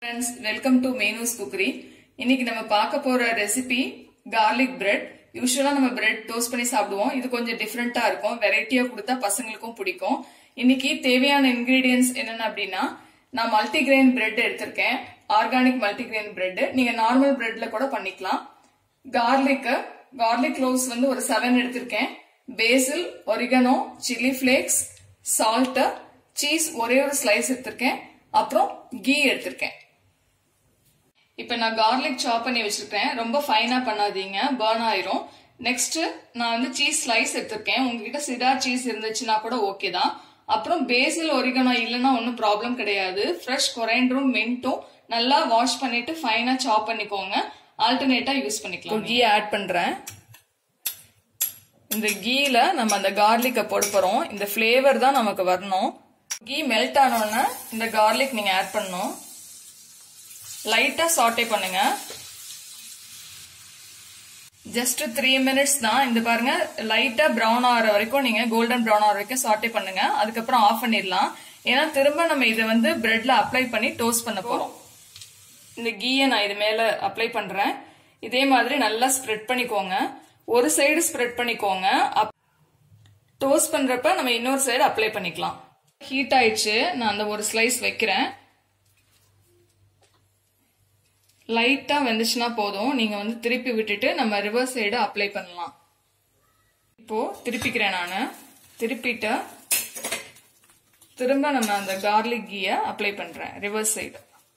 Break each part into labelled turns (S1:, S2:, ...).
S1: friends welcome to Manu's cookery இன்னைக்கு நம்ம பார்க்க போற ரெசிபி கார்லிக் பிரெட் யூஸ்வலா நம்ம பிரெட் டோஸ்ட் பண்ணி சாப்பிடுவோம் இது கொஞ்சம் டிஃப்ரெண்டா இருக்கும் வெரைட்டியா கொடுத்தா பசங்களுக்கும் பிடிக்கும் இன்னைக்கு தேவையான இன்கிரீடியன்ஸ் என்னென்ன அப்படின்னா நான் மல்டிகிரெயின் பிரெட் எடுத்திருக்கேன் ஆர்கானிக் மல்டிகிரெயின் பிரெட் நீங்க நார்மல் பிரெட்ல கூட பண்ணிக்கலாம் கார்லிக் கார்லிக் க்ளோவ்ஸ் வந்து ஒரு செவன் எடுத்திருக்கேன் basil oregano chilli flakes salt cheese ஒரே ஒரு ஸ்லைஸ் எடுத்திருக்கேன் அப்புறம் கீ எடுத்திருக்கேன் இப்ப நான் கார்லிக் சாப் பண்ணி வச்சிருக்கேன் ரொம்ப ஃபைனா பண்ணாதீங்க பர்ன் ஆயிரும் நெக்ஸ்ட் நான் வந்து சீஸ் ஸ்லைஸ் எடுத்திருக்கேன் உங்ககிட்ட சிடார் சீஸ் இருந்துச்சுன்னா கூட ஓகே தான் அப்புறம் பேசில் ஒரிகனோ இல்லைன்னா ஒன்றும் ப்ராப்ளம் கிடையாது ஃப்ரெஷ் கொரைண்டரும் மின்ட்டும் நல்லா வாஷ் பண்ணிட்டு ஃபைனா சாப் பண்ணிக்கோங்க ஆல்டர்னேட்டா யூஸ் பண்ணிக்கலாம் கீ ஆட் பண்றேன் இந்த கீல நம்ம அந்த கார்லிக்கை போட போறோம் இந்த ஃபிளேவர் தான் நமக்கு வரணும் கீ மெல்ட் ஆனோடனே இந்த கார்லிக் நீங்க ஆட் பண்ணணும் லைட்டா சாட்டே பண்ணுங்க ஜஸ்ட் த்ரீ மினிட்ஸ் தான் இந்த பாருங்க லைட்டா ப்ரௌன் ஆகிற வரைக்கும் நீங்க கோல்டன் ப்ரௌன் ஆகிற வரைக்கும் சாட்டே பண்ணுங்க அதுக்கப்புறம் ஆஃப் பண்ணிடலாம் ஏன்னா திரும்ப நம்ம இதை வந்து பிரெட்ல அப்ளை பண்ணி டோஸ்ட் பண்ண போறோம் இந்த கீயை நான் இது மேல அப்ளை பண்றேன் இதே மாதிரி நல்லா ஸ்ப்ரெட் பண்ணிக்கோங்க ஒரு சைடு ஸ்ப்ரெட் பண்ணிக்கோங்க டோஸ்ட் பண்றப்ப நம்ம இன்னொரு சைடு அப்ளை பண்ணிக்கலாம் ஹீட் ஆயிடுச்சு நான் அந்த ஒரு ஸ்லைஸ் வைக்கிறேன் லைட்டா வெந்துச்சுன்னா போதும் நீங்க வந்து திருப்பி விட்டுட்டு நம்ம ரிவர்ஸ் சைடு அப்ளை பண்ணலாம் இப்போ திருப்பிக்கிறேன் நான் திருப்பிட்டு திரும்ப நம்ம அந்த கார்லிக் கீய அப்ளை பண்றேன் ரிவர்ஸ் சைடு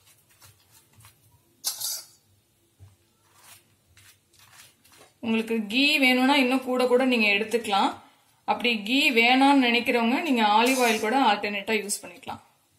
S1: உங்களுக்கு கீ வேணும்னா இன்னும் கூட கூட நீங்க எடுத்துக்கலாம் அப்படி கீ வேணாம்னு நினைக்கிறவங்க நீங்க ஆலிவ் ஆயில் கூட ஆல்டர்னேட்டா யூஸ் பண்ணிக்கலாம்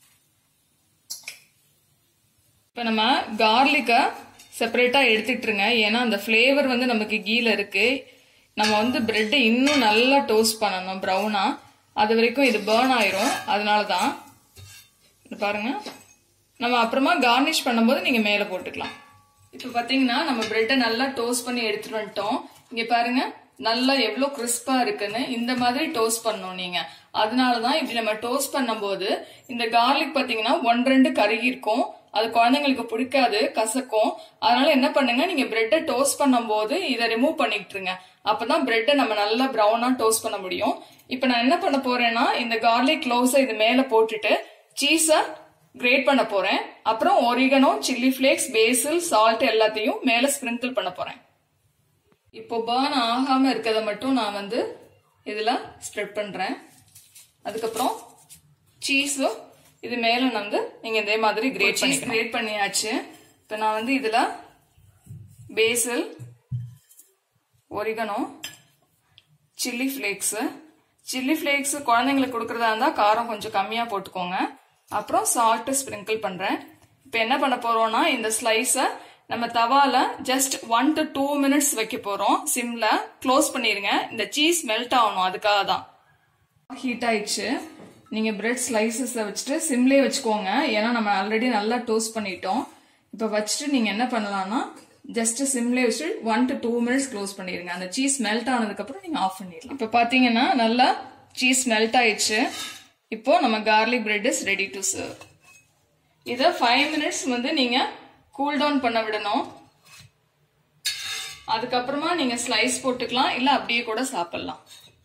S1: இப்ப நம்ம கார்லிக்க செப்பரேட்டா எடுத்துட்டுருங்க ஏன்னா அந்த ஃபிளேவர் வந்து நமக்கு கீல இருக்கு நம்ம வந்து பிரெட்டை இன்னும் நல்லா டோஸ்ட் பண்ணணும் ப்ரௌனா அது வரைக்கும் இது பேர்ன் ஆயிரும் அதனாலதான் பாருங்க நம்ம அப்புறமா கார்னிஷ் பண்ணும்போது நீங்க மேல போட்டுக்கலாம் இப்ப பாத்தீங்கன்னா நம்ம பிரெட்டை நல்லா டோஸ்ட் பண்ணி எடுத்துட்டு வந்துட்டோம் இங்க பாருங்க நல்லா எவ்வளவு கிறிஸ்பா இருக்குன்னு இந்த மாதிரி டோஸ்ட் பண்ணணும் நீங்க அதனாலதான் இப்படி நம்ம டோஸ்ட் பண்ணும்போது இந்த கார்லிக் பாத்தீங்கன்னா ஒன் ரெண்டு கருகி இருக்கும் அது குழந்தைங்களுக்கு பிடிக்காது கசக்கும் அதனால என்ன பண்ணுங்க நீங்க பிரெட்டை டோஸ்ட் பண்ணும்போது இதை ரிமூவ் பண்ணிட்டுருங்க அப்பதான் பிரெட்டை நம்ம நல்லா ப்ரௌனா டோஸ்ட் பண்ண முடியும் இப்ப நான் என்ன பண்ண போறேன்னா இந்த கார்லிக் க்ளோவ்ஸை இது மேல போட்டுட்டு சீஸை கிரேட் பண்ண போறேன் அப்புறம் oregano chilli flakes basil salt எல்லாத்தையும் மேல ஸ்ப்ரிங்கிள் பண்ண போறேன் இப்போ பேர்ன் ஆகாம இருக்கிறத மட்டும் நான் வந்து இதுல ஸ்ப்ரெட் பண்றேன் அதுக்கப்புறம் சீஸும் இது மேல நான் வந்து நீங்க இதே மாதிரி கிரேட் பண்ணி கிரேட் பண்ணியாச்சு இப்போ நான் வந்து இதுல basil oregano chilli flakes chilli flakes குழந்தைங்களுக்கு கொடுக்கறதா இருந்தா காரம் கொஞ்சம் கம்மியா போட்டுக்கோங்க அப்புறம் சால்ட் ஸ்ப்ரிங்கிள் பண்றேன் இப்போ என்ன பண்ண போறோம்னா இந்த ஸ்லைஸை நம்ம தவால just one to two minutes வைக்க போறோம் சிம்ல க்ளோஸ் பண்ணிருங்க இந்த சீஸ் மெல்ட் ஆகணும் அதுக்காக தான் ஹீட் ஆயிடுச்சு நீங்க பிரெட் ஸ்லைசஸ் வச்சுட்டு சிம்லேயே வச்சுக்கோங்க ஏன்னா நம்ம ஆல்ரெடி நல்லா டோஸ்ட் பண்ணிட்டோம் இப்போ வச்சுட்டு நீங்க என்ன பண்ணலாம்னா ஜஸ்ட் சிம்லேயே வச்சுட்டு one to two minutes close பண்ணிருங்க அந்த சீஸ் மெல்ட் ஆனதுக்கு அப்புறம் நீங்க ஆஃப் பண்ணிடலாம் இப்போ பாத்தீங்கன்னா நல்லா சீஸ் மெல்ட் ஆயிடுச்சு இப்போ நம்ம garlic bread is ready to serve இதை ஃபைவ் மினிட்ஸ் வந்து நீங்க கூல் டவுன் பண்ண விடணும் அதுக்கப்புறமா நீங்க ஸ்லைஸ் போட்டுக்கலாம் இல்ல அப்படியே கூட சாப்பிடலாம்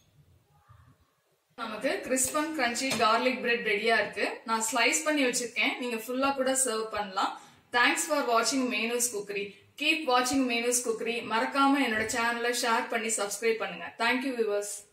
S1: நமக்கு கிறிஸ்பன் கிரன்ச்சி கார்லிக் பிரெட் ரெடியா இருக்கு நான் ஸ்லைஸ் பண்ணி வச்சிருக்கேன் நீங்க ஃபுல்லா கூட சர்வ் பண்ணலாம் தேங்க்ஸ் ஃபார் வாட்சிங் மேனூஸ் குக்கரி கீப் வாட்சிங் மேனூஸ் குக்கரி மறக்காம என்னோட சேனலை ஷேர் பண்ணி சப்ஸ்கிரைப் பண்ணுங்க தேங்க்யூ விவர்ஸ்